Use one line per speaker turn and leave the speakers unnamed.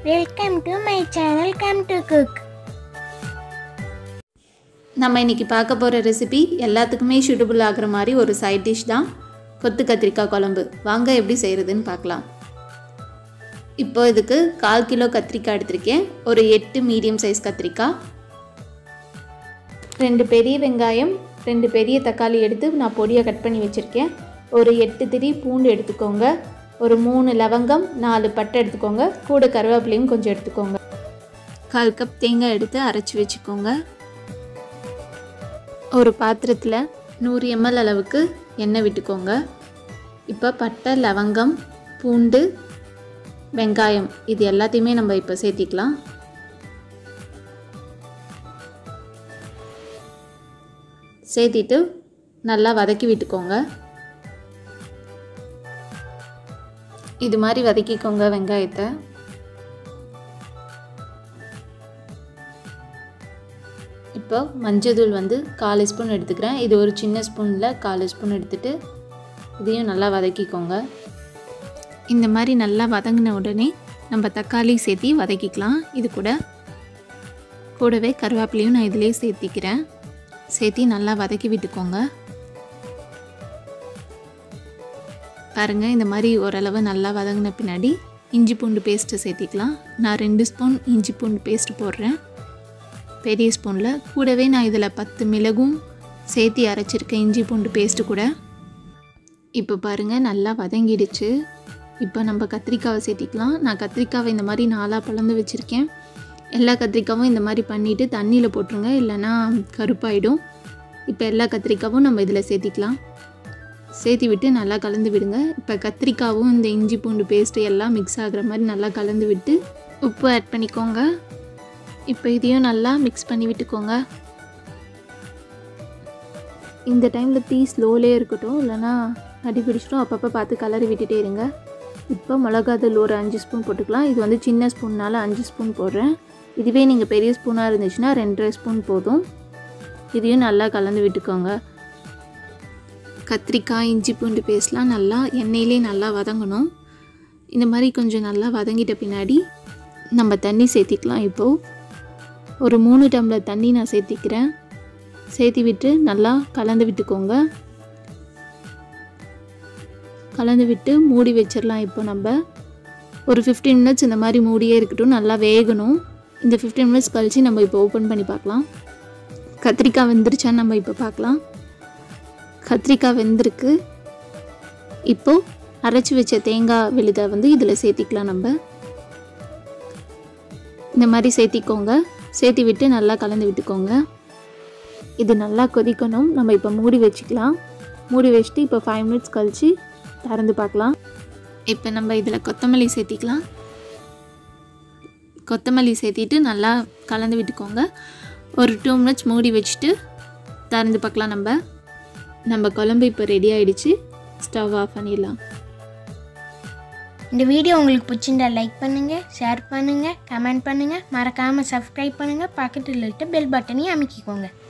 welcome to my channel come to cook
நம்ம இன்றைக்கி பார்க்க போகிற ரெசிபி எல்லாத்துக்குமே சூட்டபுள் ஆகிற மாதிரி ஒரு சைட் டிஷ் தான் கொத்து கத்திரிக்காய் குழம்பு வாங்க எப்படி செய்கிறதுன்னு பார்க்கலாம் இப்போ இதுக்கு கால் கிலோ கத்திரிக்காய் எடுத்திருக்கேன் ஒரு எட்டு மீடியம் சைஸ் கத்திரிக்காய் ரெண்டு பெரிய வெங்காயம் ரெண்டு பெரிய தக்காளி எடுத்து நான் பொடியாக கட் பண்ணி வச்சுருக்கேன் ஒரு எட்டு திரி பூண்டு எடுத்துக்கோங்க ஒரு மூணு லவங்கம் நாலு பட்டை எடுத்துக்கோங்க கூட கருவேப்பிலையும் கொஞ்சம் எடுத்துக்கோங்க கால் கப் தேங்காய் எடுத்து அரைச்சி வச்சுக்கோங்க ஒரு பாத்திரத்தில் நூறு எம்எல் அளவுக்கு எண்ணெய் விட்டுக்கோங்க இப்போ பட்டை லவங்கம் பூண்டு வெங்காயம் இது எல்லாத்தையுமே நம்ம இப்போ சேர்த்திக்கலாம் சேர்த்திட்டு நல்லா வதக்கி விட்டுக்கோங்க இது மாதிரி வதக்கிக்கோங்க வெங்காயத்தை இப்போ மஞ்சள் வந்து கால் ஸ்பூன் எடுத்துக்கிறேன் இது ஒரு சின்ன ஸ்பூனில் கால் ஸ்பூன் எடுத்துகிட்டு இதையும் நல்லா வதக்கிக்கோங்க இந்த மாதிரி நல்லா வதங்கின உடனே நம்ம தக்காளி சேர்த்தி வதக்கிக்கலாம் இது கூட கூடவே கருவேப்பிலையும் நான் இதிலே சேர்த்திக்கிறேன் சேர்த்தி நல்லா வதக்கி விட்டுக்கோங்க பாருங்கள் இந்த மாதிரி ஓரளவு நல்லா வதங்கின பின்னாடி இஞ்சி பூண்டு பேஸ்ட்டு சேர்த்திக்கலாம் நான் ரெண்டு ஸ்பூன் இஞ்சி பூண்டு பேஸ்ட்டு போடுறேன் பெரிய ஸ்பூனில் கூடவே நான் இதில் பத்து மிளகும் சேர்த்தி அரைச்சிருக்கேன் இஞ்சி பூண்டு பேஸ்ட்டு கூட இப்போ பாருங்கள் நல்லா வதங்கிடுச்சு இப்போ நம்ம கத்திரிக்காவை சேர்த்திக்கலாம் நான் கத்திரிக்காவை இந்த மாதிரி நாலாக பிளந்து வச்சுருக்கேன் எல்லா கத்திரிக்காவும் இந்த மாதிரி பண்ணிவிட்டு தண்ணியில் போட்டுருங்க இல்லைன்னா கருப்பாயிடும் இப்போ எல்லா கத்திரிக்காவும் நம்ம இதில் சேர்த்திக்கலாம் சேர்த்தி விட்டு நல்லா கலந்து விடுங்க இப்போ கத்திரிக்காவும் இந்த இஞ்சி பூண்டு பேஸ்ட்டு எல்லாம் மிக்ஸ் ஆகிற மாதிரி நல்லா கலந்து விட்டு உப்பு ஆட் பண்ணிக்கோங்க இப்போ இதையும் நல்லா மிக்ஸ் பண்ணி விட்டுக்கோங்க இந்த டைமில் தீ ஸ்லோலே இருக்கட்டும் இல்லைனா அடி பிடிச்சிடும் அப்பப்போ பார்த்து கலரி விட்டுட்டே இருங்க இப்போ மிளகாத்தூள் ஒரு அஞ்சு ஸ்பூன் போட்டுக்கலாம் இது வந்து சின்ன ஸ்பூன்னால் அஞ்சு ஸ்பூன் போடுறேன் இதுவே நீங்கள் பெரிய ஸ்பூனாக இருந்துச்சுன்னா ரெண்டரை ஸ்பூன் போதும் இதையும் நல்லா கலந்து விட்டுக்கோங்க கத்திரிக்காய் இஞ்சி பூண்டு பேஸ்ட்லாம் நல்லா எண்ணெயிலே நல்லா வதங்கணும் இந்த மாதிரி கொஞ்சம் நல்லா வதங்கிட்ட பின்னாடி நம்ம தண்ணி சேர்த்திக்கலாம் இப்போது ஒரு மூணு டம்ளர் தண்ணி நான் சேர்த்திக்கிறேன் சேர்த்தி விட்டு நல்லா கலந்து விட்டுக்கோங்க கலந்து விட்டு மூடி வச்சிடலாம் இப்போ நம்ம ஒரு ஃபிஃப்டீன் மினிட்ஸ் இந்த மாதிரி மூடியே இருக்கட்டும் நல்லா வேகணும் இந்த ஃபிஃப்டீன் மினிட்ஸ் கழித்து நம்ம இப்போ ஓப்பன் பண்ணி பார்க்கலாம் கத்திரிக்காய் வெந்துருச்சான்னு நம்ம இப்போ பார்க்கலாம் கத்திரிக்காய் வெந்திருக்கு இப்போது அரைச்சி வச்ச தேங்காய் விழுதை வந்து இதில் சேர்த்திக்கலாம் நம்ம இந்த மாதிரி சேர்த்திக்கோங்க சேர்த்தி விட்டு நல்லா கலந்து விட்டுக்கோங்க இது நல்லா கொதிக்கணும் நம்ம இப்போ மூடி வச்சுக்கலாம் மூடி வச்சுட்டு இப்போ ஃபைவ் மினிட்ஸ் கழித்து திறந்து பார்க்கலாம் இப்போ நம்ம இதில் கொத்தமல்லி சேர்த்திக்கலாம் கொத்தமல்லி சேர்த்திட்டு நல்லா கலந்து விட்டுக்கோங்க ஒரு டூ மினிட்ஸ் மூடி வச்சுட்டு திறந்து பார்க்கலாம் நம்ம நம்ம குழம்பு இப்போ ரெடி ஆகிடுச்சு ஸ்டவ் ஆஃப் பண்ணிடலாம்
இந்த வீடியோ உங்களுக்கு பிடிச்சிருந்தா லைக் பண்ணுங்கள் ஷேர் பண்ணுங்கள் கமெண்ட் பண்ணுங்கள் மறக்காமல் சப்ஸ்கிரைப் பண்ணுங்கள் பக்கத்தில் இருக்க பெல் பட்டனையும் அமைக்கிக்கோங்க